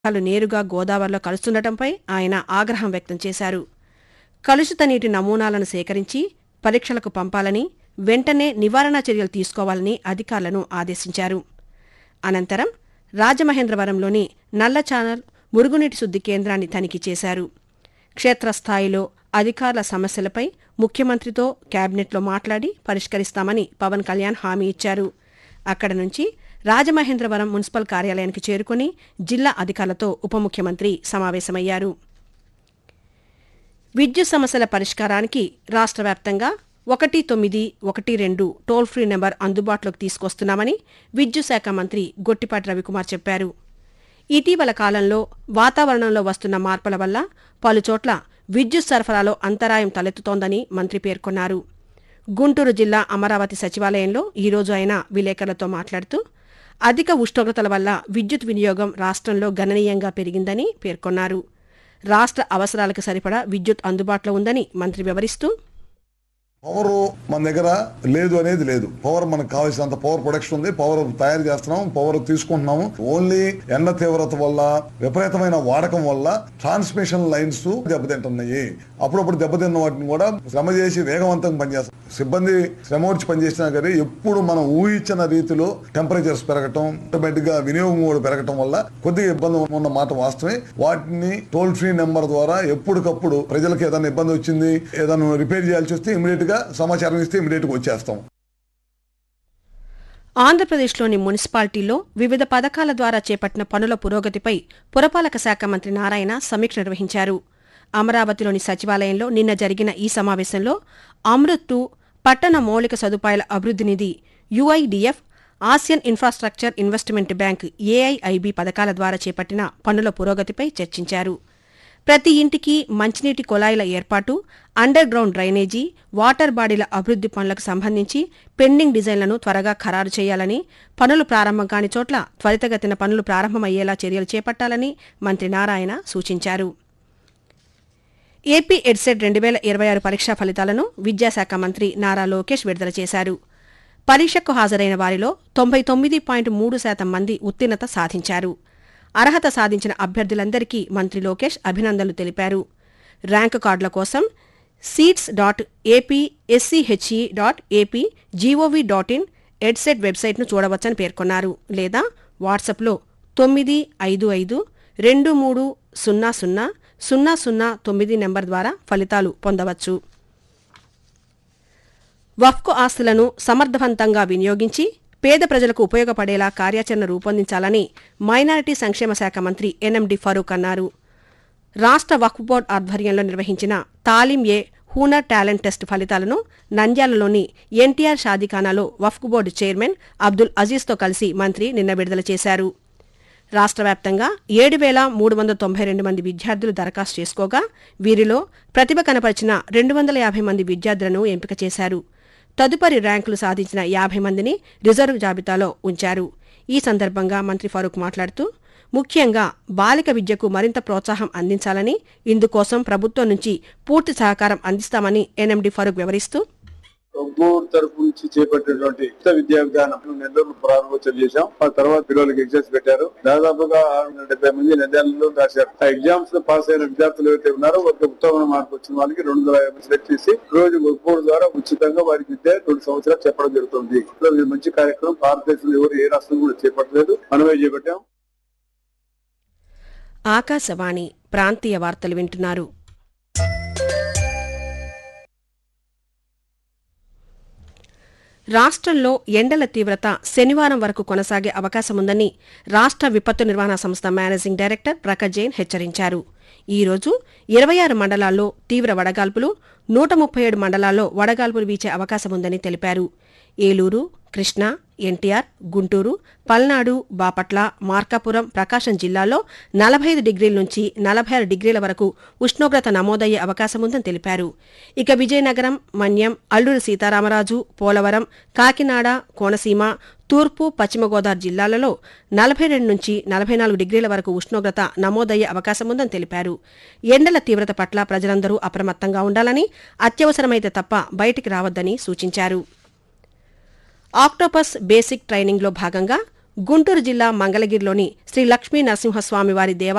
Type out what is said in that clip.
వ్యర్థాలు నేరుగా గోదావరిలో కలుస్తుండటంపై ఆయన ఆగ్రహం వ్యక్తం చేశారు కలుషిత నీటి నమూనాలను సేకరించి పరీక్షలకు పంపాలని వెంటనే నివారణ చర్యలు తీసుకోవాలని అధికారులను ఆదేశించారు అనంతరం రాజమహేంద్రవరంలోని నల్ల ఛానల్ మురుగునీటి శుద్ధి కేంద్రాన్ని తనిఖీ చేశారు క్షేత్రస్థాయిలో అధికారుల సమస్యలపై ముఖ్యమంత్రితో కేబినెట్లో మాట్లాడి పరిష్కరిస్తామని పవన్ కళ్యాణ్ హామీ ఇచ్చారు అక్కడ నుంచి రాజమహేంద్రవరం మున్సిపల్ కార్యాలయానికి చేరుకుని జిల్లా అధికారులతో ఉప ముఖ్యమంత్రి సమావేశమయ్యారు విద్యుత్ సమస్యల పరిష్కారానికి రాష్ట్ర వ్యాప్తంగా ఒకటి తొమ్మిది ఒకటి రెండు టోల్ ఫ్రీ నెంబర్ అందుబాటులోకి తీసుకొస్తున్నామని విద్యుత్ శాఖ మంత్రి గొట్టిపాటి రవికుమార్ చెప్పారు ఇటీవల కాలంలో వాతావరణంలో వస్తున్న మార్పుల వల్ల పలుచోట్ల విద్యుత్ సరఫరాలో అంతరాయం తలెత్తుతోందని మంత్రి పేర్కొన్నారు గుంటూరు జిల్లా అమరావతి సచివాలయంలో ఈరోజు ఆయన విలేకరులతో మాట్లాడుతూ అధిక ఉష్ణోగ్రతల వల్ల విద్యుత్ వినియోగం రాష్ట్రంలో గణనీయంగా పెరిగిందని పేర్కొన్నారు రాష్ట్ర అవసరాలకు సరిపడా విద్యుత్ అందుబాటులో ఉందని మంత్రి వివరిస్తూ పవర్ మన దగ్గర లేదు అనేది లేదు పవర్ మనకు కావాల్సినంత పవర్ ప్రొడక్షన్ ఉంది పవర్ తయారు చేస్తున్నాం పవర్ తీసుకుంటున్నాము ఓన్లీ ఎండ తీవ్రత వల్ల విపరీతమైన వాడకం వల్ల ట్రాన్స్మిషన్ లైన్స్ దెబ్బతింటున్నాయి అప్పుడప్పుడు దెబ్బతిన్న వాటిని కూడా శ్రమ చేసి వేగవంతంగా పనిచేస్తాం సిబ్బంది శ్రమ వచ్చి పనిచేసినా కానీ ఎప్పుడు మనం ఊహించిన రీతిలో టెంపరేచర్స్ పెరగటం ఆటోమేటిక్ గా వినియోగం కూడా పెరగటం వల్ల కొద్దిగా ఇబ్బంది ఉన్న మాట వాస్తవమే వాటిని టోల్ ఫ్రీ నెంబర్ ద్వారా ఎప్పటికప్పుడు ప్రజలకు ఏదైనా ఇబ్బంది వచ్చింది ఏదైనా రిపేర్ చేయాల్సి వస్తే ఇమీడియట్ గా సమాచారం ఇస్తే ఇమీడియట్ గా వచ్చేస్తాం ఆంధ్రప్రదేశ్లోని మున్సిపాలిటీల్లో వివిధ పథకాల ద్వారా చేపట్టిన పనుల పురోగతిపై పురపాలక శాఖ మంత్రి నారాయణ సమీక్ష నిర్వహించారు అమరావతిలోని సచివాలయంలో నిన్న జరిగిన ఈ సమావేశంలో అమృత్ టూ పట్టణ మౌలిక సదుపాయాల అభివృద్ధి నిధి UIDF Asian infrastructure investment bank AIIB పథకాల ద్వారా చేపట్టిన పనుల పురోగతిపై చర్చించారు ప్రతి ఇంటికి మంచినీటి కుళాయిల ఏర్పాటు అండర్ గ్రౌండ్ డ్రైనేజీ వాటర్ బాడీల అభివృద్ది పనులకు సంబంధించి పెండింగ్ డిజైన్లను త్వరగా ఖరారు చేయాలని పనులు ప్రారంభం కాని చోట్ల త్వరితగతిన పనులు ప్రారంభమయ్యేలా చర్యలు చేపట్టాలని మంత్రి నారాయణ సూచించారు ఏపీ ఎడ్సెట్ రెండు వేల ఇరవై ఆరు పరీక్షా ఫలితాలను విద్యాశాఖ మంత్రి నారా లోకేష్ విడుదల చేశారు పరీక్షకు హాజరైన వారిలో తొంభై తొమ్మిది పాయింట్ మూడు శాతం మంది ఉత్తీర్ణత సాధించారు అర్హత సాధించిన అభ్యర్థులందరికీ మంత్రి లోకేష్ అభినందనలు తెలిపారు ర్యాంకు కార్డుల కోసం seats dot AP SCHE dot AP GOV dot in EdCET వెబ్సైట్ను చూడవచ్చని పేర్కొన్నారు లేదా వాట్సాప్లో తొమ్మిది ఐదు ఐదు రెండు మూడు సున్నా సున్నా సున్నా సున్నా తొమ్మిది నెంబర్ ద్వారా ఫలితాలు పొందవచ్చు వఫ్కు ఆస్తులను సమర్థవంతంగా వినియోగించి పేద ప్రజలకు ఉపయోగపడేలా కార్యాచరణ రూపొందించాలని మైనారిటీ సంక్షేమ శాఖ మంత్రి ఎన్ఎండి ఫరూక్ అన్నారు రాష్ట్ర వక్ఫ్ బోర్డు ఆధ్వర్యంలో నిర్వహించిన తాలిం ఏ హూనర్ టాలెంట్ టెస్ట్ ఫలితాలను నంద్యాలలోని ఎన్టీఆర్ షాదీఖానాలో వక్ఫ్ బోర్డు చైర్మన్ అబ్దుల్ అజీజ్తో కలిసి మంత్రి నిన్న విడుదల చేశారు రాష్ట్ర వ్యాప్తంగా ఏడు వేల మూడు వందల తొంభై రెండు మంది విద్యార్థులు దరఖాస్తు చేసుకోగా వీరిలో ప్రతిభ కనపరిచిన రెండు వందల యాభై మంది విద్యార్థులను ఎంపిక చేశారు తదుపరి ర్యాంకులు సాధించిన యాభై మందిని రిజర్వ్ జాబితాలో ఉంచారు ఈ సందర్భంగా మంత్రి ఫరూక్ మాట్లాడుతూ ముఖ్యంగా బాలిక విద్యకు మరింత ప్రోత్సాహం అందించాలని ఇందుకోసం ప్రభుత్వం నుంచి పూర్తి సహకారం అందిస్తామని ఎన్ఎండి ఫరూక్ వివరిస్తూ ఒంగోలు తరపు నుంచి చేపట్టినటువంటి ఉచిత విద్యా విధానం నెల్లూరు ప్రారంభోత్సవం చేశాం ఆ తర్వాత పిల్లలకి ఎగ్జామ్స్ పెట్టారు దాదాపుగా ఆరు వందల డెబ్బై మంది నెల్లూరులో రాశారు ఆ ఎగ్జామ్స్ లో పాస్ అయిన విద్యార్థులు ఎవరైతే ఉన్నారో వారికి ఉత్తమ మార్పు వచ్చిన వాళ్ళకి రెండు వందల యాభై సెలెక్ట్ చేసి ఈ రోజు ఒంగోలు ద్వారా ఉచితంగా వారికి విద్య రెండు సంవత్సరాలు చెప్పడం జరుగుతుంది ఇట్లా ఇది మంచి కార్యక్రమం భారతదేశంలో ఎవరు ఏ రాష్ట్రం కూడా చేపట్టలేదు మనమే చేపట్టాం ఆకాశవాణి ప్రాంతీయ వార్తలు వింటున్నారు రాష్ట్రంలో ఎండల తీవ్రత శనివారం వరకు కొనసాగే అవకాశముందని రాష్ట్ర విపత్తు నిర్వహణ సంస్థ మేనేజింగ్ డైరెక్టర్ ప్రకాష్ జైన్ హెచ్చరించారు ఈ రోజు ఇరవై ఆరు మండలాల్లో తీవ్ర వడగాల్పులు నూట ముప్పై ఏడు మండలాల్లో వడగాల్పులు వీచే అవకాశముందని తెలిపారు ఏలూరు కృష్ణా ఎన్టీఆర్ గుంటూరు పల్నాడు బాపట్ల మార్కాపురం ప్రకాశం జిల్లాల్లో నలభై ఐదు డిగ్రీల నుంచి నలభై ఆరు డిగ్రీల వరకు ఉష్ణోగ్రత నమోదయ్యే అవకాశముందని తెలిపారు ఇక విజయనగరం మన్యం అల్లూరి సీతారామరాజు పోలవరం కాకినాడ కోనసీమ తూర్పు పశ్చిమ గోదావరి జిల్లాలలో నలభై రెండు నుంచి నలభై నాలుగు డిగ్రీల వరకు ఉష్ణోగ్రత నమోదయ్యే అవకాశముందని తెలిపారు ఎండల తీవ్రత పట్ల ప్రజలందరూ అప్రమత్తంగా ఉండాలని అత్యవసరమైతే తప్ప బయటికి రావద్దని సూచించారు ఆక్టోపస్ బేసిక్ ట్రైనింగ్లో భాగంగా గుంటూరు జిల్లా మంగళగిరిలోని శ్రీ లక్ష్మీ నరసింహస్వామి వారి దేవాలయం